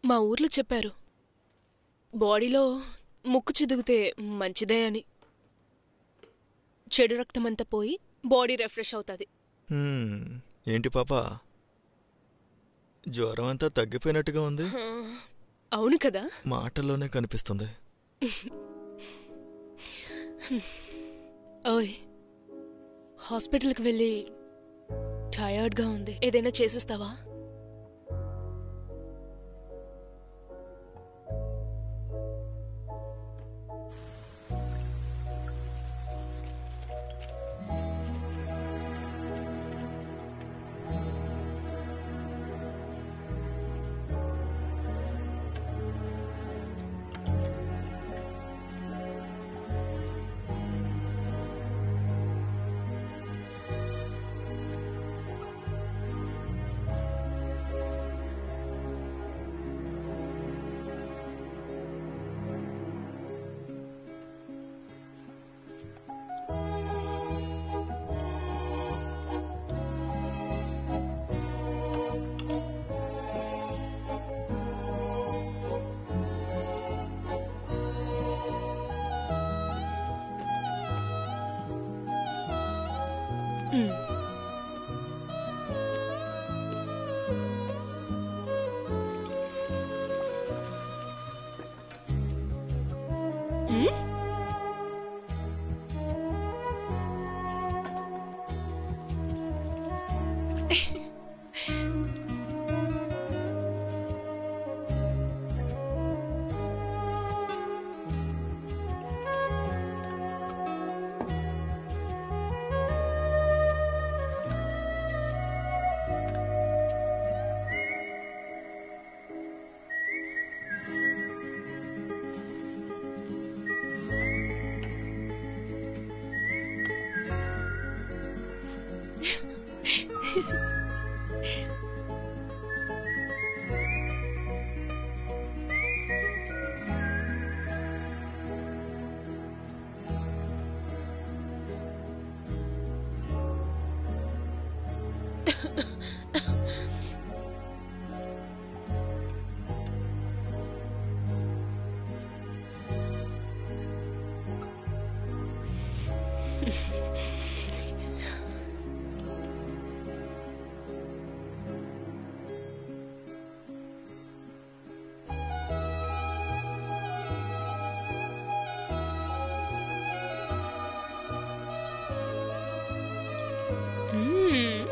మా ఊర్లో చెప్పారు బాడీలో ముక్కు చిదిగితే మంచిదే అని చెడు రక్తమంతా పోయి బాడీ రిఫ్రెష్ అవుతుంది హ్మ్, ఏంటి పాప జ్వరం అంతా తగ్గిపోయినట్టుగా ఉంది అవును కదా మాటల్లోనే కనిపిస్తుంది ఓయ్ హాస్పిటల్కి వెళ్ళి టయర్డ్గా ఉంది ఏదైనా చేసిస్తావా మ్. మ్? మ్.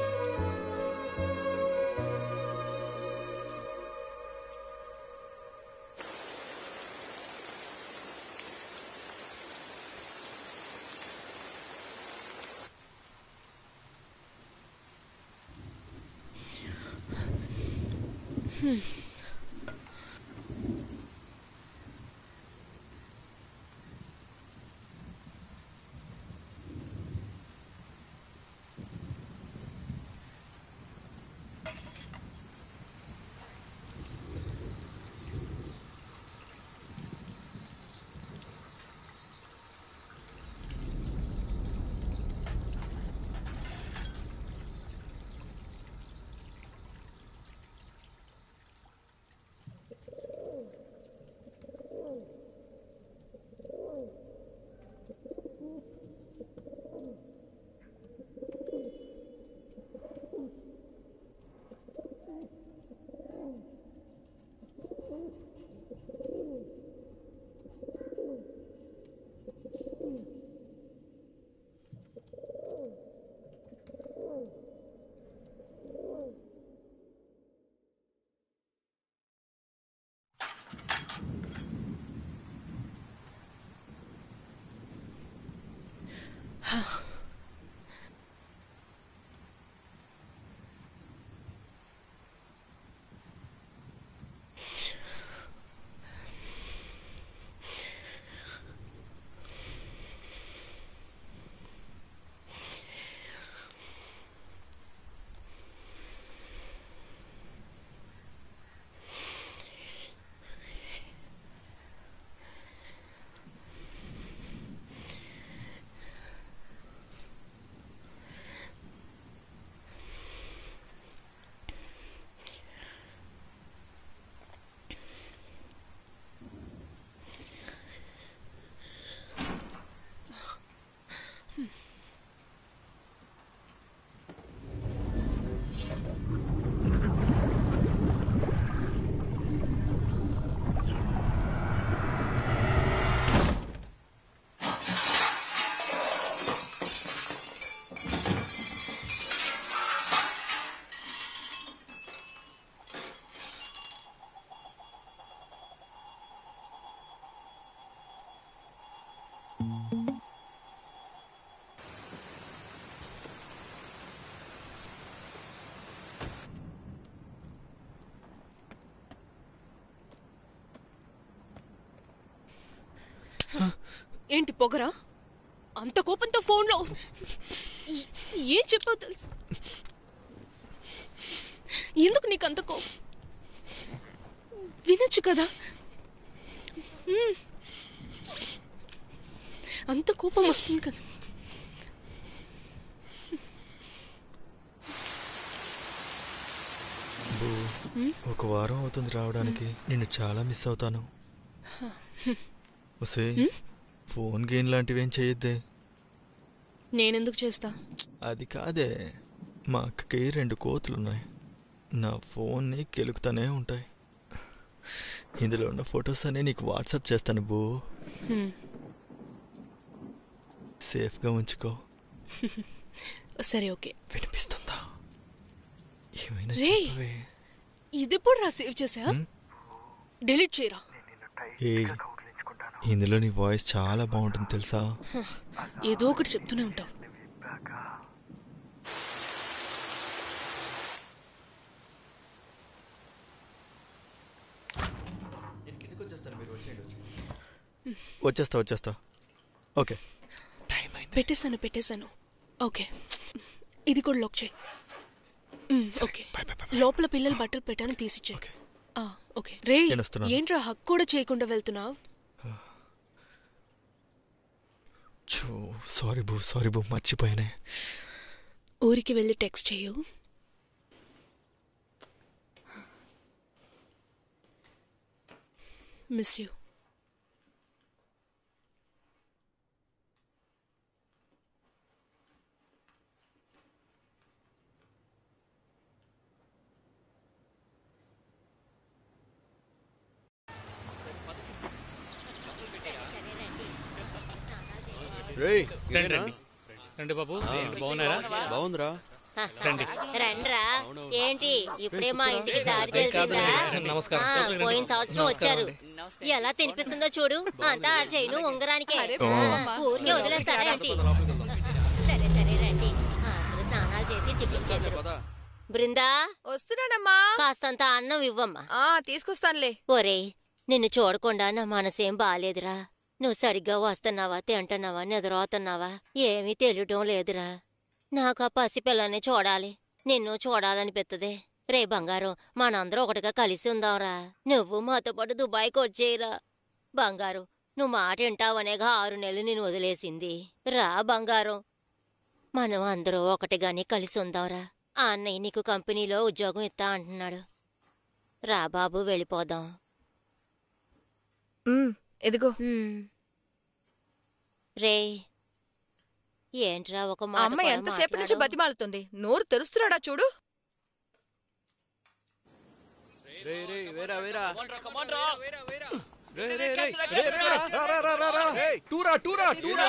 ఏంటి పొగరా అంత కోపంతో ఫోన్లో ఈ- ఏం చెప్పావు తెలుసు ఎందుకు నీకు అంత కోపం వినొచ్చు కదా మ్మ్. అంత కోపం వస్తుంది కదా బూ, ఒక వారం అవుతుంది రావడానికి నిన్ను చాలా మిస్ అవుతాను ఒసే ఫోన్ గేమ్ లాంటివి ఏం చేయొద్దే నేనెందుకు చేస్తా అది కాదే మా అక్కకి రెండు కోతులున్నాయి నా ఫోన్ని కెలుకుతానే ఉంటాయి ఇందులో ఉన్న ఫొటోస్ అన్నీ నీకు వాట్సాప్ చేస్తాను బూ హ్మ్. సేఫ్గా ఉంచుకో సరే ఓకే వినిపిస్తుందా ఏమైనా రేయ్. చెప్పవే ఇదెప్పుడు రా సేవ్ చేసా హ్మ్? డిలీట్ చేయరా ఏ ఇందులో నీ వాయిస్ చాలా బాగుంటుంది తెలుసా ఏదో ఒకటి చెప్తూనే ఉంటావు వచ్చేస్తా వచ్చేస్తా ఓకే టైం అయింది పెట్టేశాను పెట్టేశాను ఓకే ఇది కూడా లాక్ చేయి మ్, okay bye bye bye bye. లోపల పిల్లలు బట్టలు పెట్టాను తీసిచ్చే ఓకే ఓకే రే నేను వస్తున్నాను. ఏంట్రా హక్ కూడా చేయకుండా వెళ్తున్నావు చూ సారీ బూ సారీ బూ మర్చిపోయానే ఊరికి వెళ్ళి టెక్స్ట్ చేయు మిస్ యూ రేయ్ రండి రండి రండి బాబు బాగున్నారా బాగుందిరా రండి రండ్రా ఏంటి ఇప్పుడే మా ఇంటికి దారి తెలిసిందా నమస్కారం. ఆ, పోయిన సంవత్సరం వచ్చారు ఎలా తినిపిస్తుందో చూడు అంతా ఆ చైను ఉంగరానికే ఆ, ఊరికే వదిలేస్తారా ఏంటి సరే సరే రండి ఆ, అందరూ స్నానాలు చేసి టిఫిన్ చేద్దరు పద బృందా వస్తున్నానమ్మా కాస్తంత అన్నం ఇవ్వమ్మా ఆ తీసుకొస్తానులే ఒరేయ్ నిన్ను చూడకుండా నా మనసేం బాలేదురా నువ్వు సరిగ్గా వస్తున్నావా తింటున్నావా నిద్రపోతున్నావా ఏమీ తెలియటం లేదురా నాకు ఆ పసిపిల్లని చూడాలి నిన్ను చూడాలనిపిస్తుంది రే బంగారం మనందరం ఒకటిగా కలిసి ఉందాంరా నువ్వు మాతో పాటు దుబాయ్కి వచ్చేయరా బంగారం నువ్వు మాట వింటావనేగా ఆరు నెలలు నేను వదిలేసింది రా బంగారం మనం అందరూ ఒకటిగానే కలిసి ఉందాంరా ఆ అన్నయ్య నీకు కంపెనీలో ఉద్యోగం ఇస్తా అంటున్నాడు రా బాబు వెళ్ళిపోదాం ఉమ్, ఇదిగో హ్మ్. రే ఏంట్రా ఒక ఆ మాట అమ్మాయి కూడా ఎంతసేపు నుంచి మాట్లాడవు? బతిమాలుతుంది నోరు తెరుస్తున్నాడా చూడు రేయ్ రేయ్ వేరా వేరా రేయ్ రేయ్ రేయ్ రేయ్ రా రా రా రా రా రా రేయ్ టూరా టూరా టూరా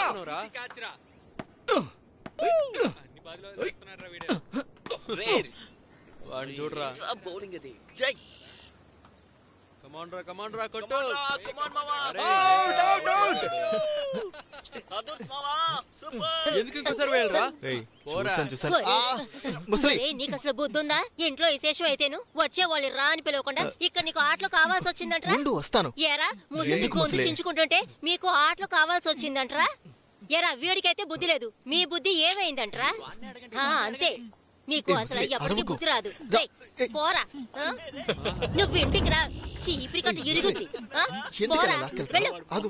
వాడిని చూడరా బౌలింగ్ అది జై కమాండ్ రా కమాండ్ రా కొట్టు కమాన్ మావా అరే, అవుట్ అవుట్ అవుట్ అదుర్స్ మావా సూపర్ ఎందుకు ఇంకోసారి వెళ్ళరా రేయ్ పోరా. చూసాను చూసాను ఒరే, ఆ, ముసలి ఒరే, నీకు అసలు బుద్ధుందా ఇంట్లో విశేషం అయితేను వచ్చే వాళ్ళు రా అని పిలవకుండా ఇక్కడ నీకు ఆటలు కావాల్సి వచ్చిందంట్రా ముందు వస్తాను ఏరా ముసలి ఎందుకు గొంతు ముసలి? చించుకుంటుంటే మీకు ఆటలు కావాల్సి వచ్చిందంట్రా ఎరా వీడికైతే బుద్ధి లేదు మీ బుద్ధి ఏమైందంట్రా ఆ, అంతే మీకు ఏ, అసలు ముసలి, ఎవరికి అరవకు. బుద్ధి రాదు రా, రేయ్, ఏ. పోరా ఆ? నువ్వు ఇంటికి రా చీపిరి కట్టు ఇరుగుద్ది ఆ? ఎందుకు పోరా అలా లాక్కెళ్తావు? వెళ్ళు ఆగు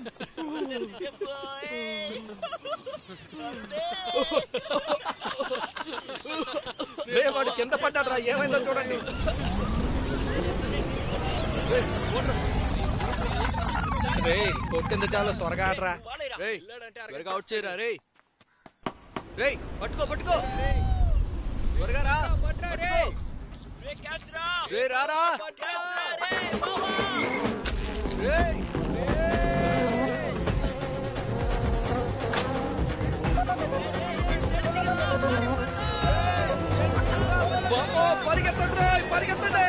రే వాడు కింద పడ్డాడు రా ఏమైందో చూడండి రే కొట్టింది చాలు త్వరగా ఆడరా రేయ్ త్వరగా అవుట్ చేయరా రేయ్ రేయ్ పట్టుకో పట్టుకో త్వరగా రా పట్టుకో రే రారా రేయ్ బాబో పరిగెత్తండి రేయ్, పరిగెత్తండి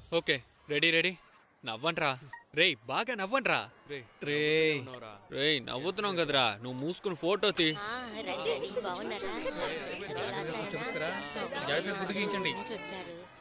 ఓకే రెడీ రెడీ నవ్వండ్రా రేయ్ బాగా నవ్వండ్రా రే రే నవ్వుతున్నాం కదరా నువ్వు మూసుకుని ఫోటో తీ ఆ, రండి బాగున్నారా జాగ్రత్తగా ఫుడ్ గీయించండి. నుంచి వచ్చారు